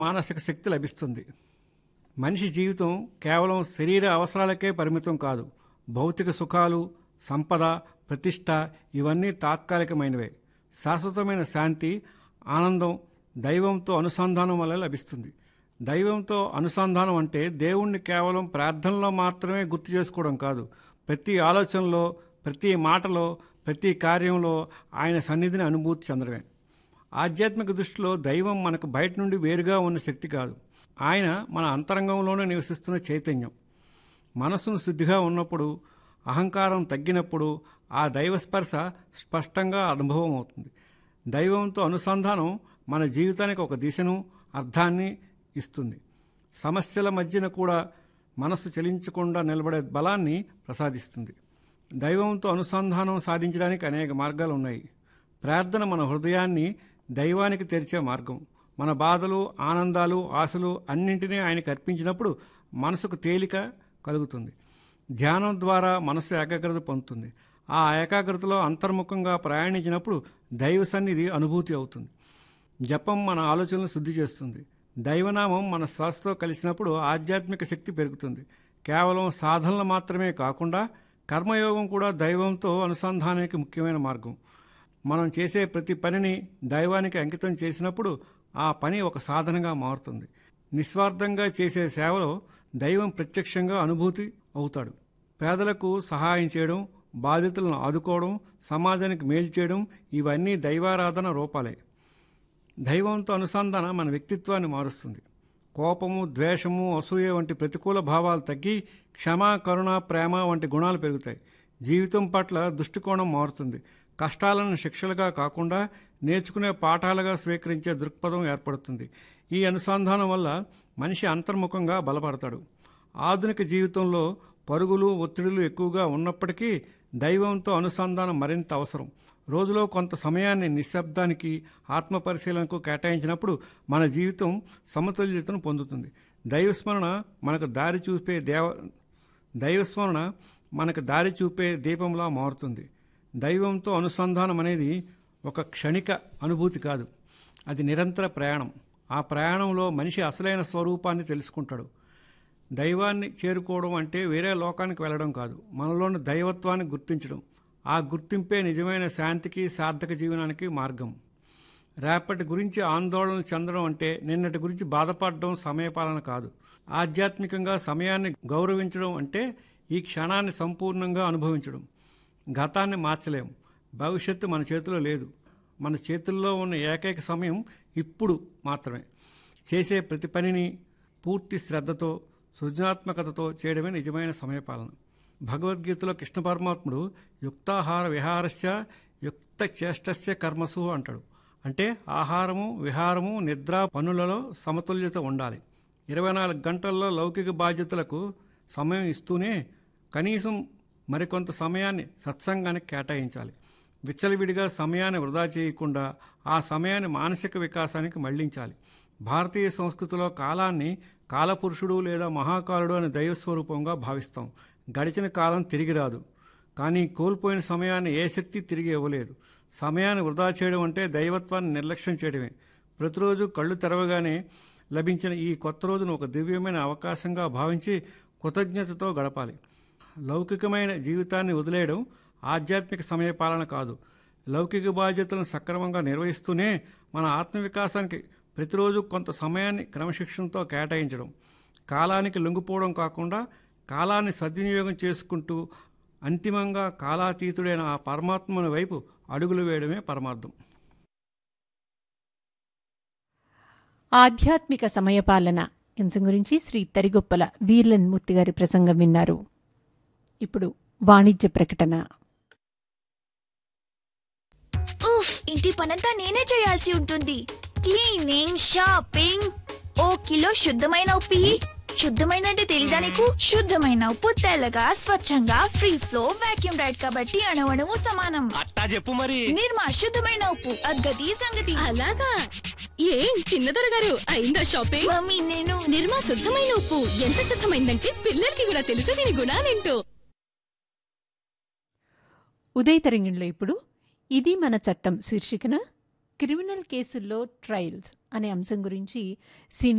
మానసిక శక్తి లభిస్తుంది మనిషి జీవితం కేవలం శరీర అవసరాలకే పరిమితం కాదు భౌతిక సుఖాలు సంపద ప్రతిష్ట ఇవన్నీ తాత్కాలికమైనవే శాశ్వతమైన శాంతి ఆనందం దైవంతో అనుసంధానం వల్ల లభిస్తుంది దైవంతో అనుసంధానం అంటే దేవుణ్ణి కేవలం ప్రార్థనలో మాత్రమే గుర్తు చేసుకోవడం కాదు ప్రతి ఆలోచనలో ప్రతి మాటలో ప్రతి కార్యంలో ఆయన సన్నిధిని అనుభూతి చెందడమే ఆధ్యాత్మిక దృష్టిలో దైవం మనకు బయట నుండి వేరుగా ఉన్న శక్తి కాదు ఆయన మన అంతరంగంలోనే నివసిస్తున్న చైతన్యం మనసును శుద్ధిగా ఉన్నప్పుడు అహంకారం తగ్గినప్పుడు ఆ దైవ స్పర్శ స్పష్టంగా అనుభవం అవుతుంది దైవంతో అనుసంధానం మన జీవితానికి ఒక దిశను అర్థాన్ని ఇస్తుంది సమస్యల మధ్యన కూడా మనస్సు చలించకుండా నిలబడే బలాన్ని ప్రసాదిస్తుంది దైవంతో అనుసంధానం సాధించడానికి అనేక మార్గాలు ఉన్నాయి ప్రార్థన మన హృదయాన్ని దైవానికి తెరిచే మార్గం మన బాధలు ఆనందాలు ఆశలు అన్నింటినీ ఆయనకు అర్పించినప్పుడు మనసుకు తేలిక కలుగుతుంది ధ్యానం ద్వారా మనసు ఏకాగ్రత పొందుతుంది ఆ ఏకాగ్రతలో అంతర్ముఖంగా ప్రయాణించినప్పుడు దైవ సన్నిధి అనుభూతి అవుతుంది జపం మన ఆలోచనలు శుద్ధి చేస్తుంది దైవనామం మన శ్వాసతో కలిసినప్పుడు ఆధ్యాత్మిక శక్తి పెరుగుతుంది కేవలం సాధనలు మాత్రమే కాకుండా కర్మయోగం కూడా దైవంతో అనుసంధానానికి ముఖ్యమైన మార్గం మనం చేసే ప్రతి పనిని దైవానికి అంకితం చేసినప్పుడు ఆ పని ఒక సాధనగా మారుతుంది నిస్వార్థంగా చేసే సేవలో దైవం ప్రత్యక్షంగా అనుభూతి అవుతాడు పేదలకు సహాయం చేయడం బాధితులను ఆదుకోవడం సమాజానికి మేలు చేయడం ఇవన్నీ దైవారాధన రూపాలే దైవంతో అనుసంధాన మన వ్యక్తిత్వాన్ని మారుస్తుంది కోపము ద్వేషము అసూయ వంటి ప్రతికూల భావాలు తగ్గి క్షమ కరుణ ప్రేమ వంటి గుణాలు పెరుగుతాయి జీవితం పట్ల దృష్టికోణం మారుతుంది కష్టాలను శిక్షలుగా కాకుండా నేర్చుకునే పాఠాలుగా స్వీకరించే దృక్పథం ఏర్పడుతుంది ఈ అనుసంధానం వల్ల మనిషి అంతర్ముఖంగా బలపడతాడు ఆధునిక జీవితంలో పరుగులు ఒత్తిడులు ఎక్కువగా ఉన్నప్పటికీ దైవంతో అనుసంధానం మరింత అవసరం రోజులో కొంత సమయాన్ని నిశ్శబ్దానికి ఆత్మ పరిశీలనకు కేటాయించినప్పుడు మన జీవితం సమతుల్యతను పొందుతుంది దైవస్మరణ మనకు దారి చూపే దేవ దైవస్మరణ మనకు దారి చూపే దీపంలా మారుతుంది దైవంతో అనుసంధానం అనేది ఒక క్షణిక అనుభూతి కాదు అది నిరంతర ప్రయాణం ఆ ప్రయాణంలో మనిషి అసలైన స్వరూపాన్ని తెలుసుకుంటాడు దైవాన్ని చేరుకోవడం అంటే వేరే లోకానికి వెళ్ళడం కాదు మనలోని దైవత్వాన్ని గుర్తించడం ఆ గుర్తింపే నిజమైన శాంతికి సార్థక జీవనానికి మార్గం రేపటి గురించి ఆందోళన చెందడం అంటే నిన్నటి గురించి బాధపడడం సమయపాలన కాదు ఆధ్యాత్మికంగా సమయాన్ని గౌరవించడం అంటే ఈ క్షణాన్ని సంపూర్ణంగా అనుభవించడం గతాన్ని మార్చలేం భవిష్యత్తు మన చేతిలో లేదు మన చేతుల్లో ఉన్న ఏకైక సమయం ఇప్పుడు మాత్రమే చేసే ప్రతి పనిని పూర్తి శ్రద్ధతో సృజనాత్మకతతో చేయడమే నిజమైన సమయపాలన భగవద్గీతలో కృష్ణ పరమాత్ముడు యుక్తాహార విహారస్య యుక్త చేష్టస్య కర్మసు అంటాడు అంటే ఆహారము విహారము నిద్ర పనులలో సమతుల్యత ఉండాలి ఇరవై నాలుగు గంటల్లో లౌకిక బాధ్యతలకు సమయం ఇస్తూనే కనీసం మరికొంత సమయాన్ని సత్సంగానికి కేటాయించాలి విచ్చలవిడిగా సమయాన్ని వృధా చేయకుండా ఆ సమయాన్ని మానసిక వికాసానికి మళ్లించాలి భారతీయ సంస్కృతిలో కాలాన్ని కాలపురుషుడు లేదా మహాకాలుడు అనే దైవస్వరూపంగా భావిస్తాం గడిచిన కాలం తిరిగి రాదు కానీ కోల్పోయిన సమయాన్ని ఏ శక్తి తిరిగి ఇవ్వలేదు సమయాన్ని వృధా చేయడం అంటే దైవత్వాన్ని నిర్లక్ష్యం చేయడమే ప్రతిరోజు కళ్ళు తెరవగానే లభించిన ఈ కొత్త రోజును ఒక దివ్యమైన అవకాశంగా భావించి కృతజ్ఞతతో గడపాలి లౌకికమైన జీవితాన్ని వదిలేయడం ఆధ్యాత్మిక సమయపాలన కాదు లౌకిక బాధ్యతలను సక్రమంగా నిర్వహిస్తూనే మన ఆత్మవికాసానికి ప్రతిరోజు కొంత సమయాన్ని క్రమశిక్షణతో కేటాయించడం కాలానికి లొంగిపోవడం కాకుండా కాలాన్ని సద్వినియోగం చేసుకుంటూ అంతిమంగా కాలాతీతుడైన ఆ పరమాత్మని వైపు అడుగులు వేయడమే పరమార్థం ఆధ్యాత్మిక సమయపాలన అంశం గురించి శ్రీ తరిగొప్పల వీర్లన్ మూర్తి గారి ప్రసంగం విన్నారు ఇప్పుడు వాణిజ్య ప్రకటన ఉఫ్ ఇంటి పనంతా నేనే చేయాల్సి ఉంటుంది క్లీనింగ్ షాపింగ్ ఓ కిలో శుద్ధమైన ఉప్పు ఇయ్యి. శుద్ధమైన అంటే తెలీదా నీకు శుద్ధమైన ఉప్పు తెల్లగా స్వచ్ఛంగా ఫ్రీ ఫ్లో వాక్యూమ్ రైడ్ కాబట్టి అణువణువు సమానం అట్టా చెప్పు మరి నిర్మా శుద్ధమైన ఉప్పు అగ్గది సంగతి అలాగా ఏం చిన్నదొర గారు అయిందా షాపింగ్ మమ్మీ నేను నిర్మా శుద్ధమైన ఉప్పు ఎంత శుద్ధమైందంటే పిల్లలకి కూడా తెలుసు దీని గుణాలేంటో ఉదయ తరంగంలో ఇప్పుడు ఇది మన చట్టం శీర్షికన క్రిమినల్ కేసుల్లో ట్రయల్స్ అనే అంశం గురించి సినీ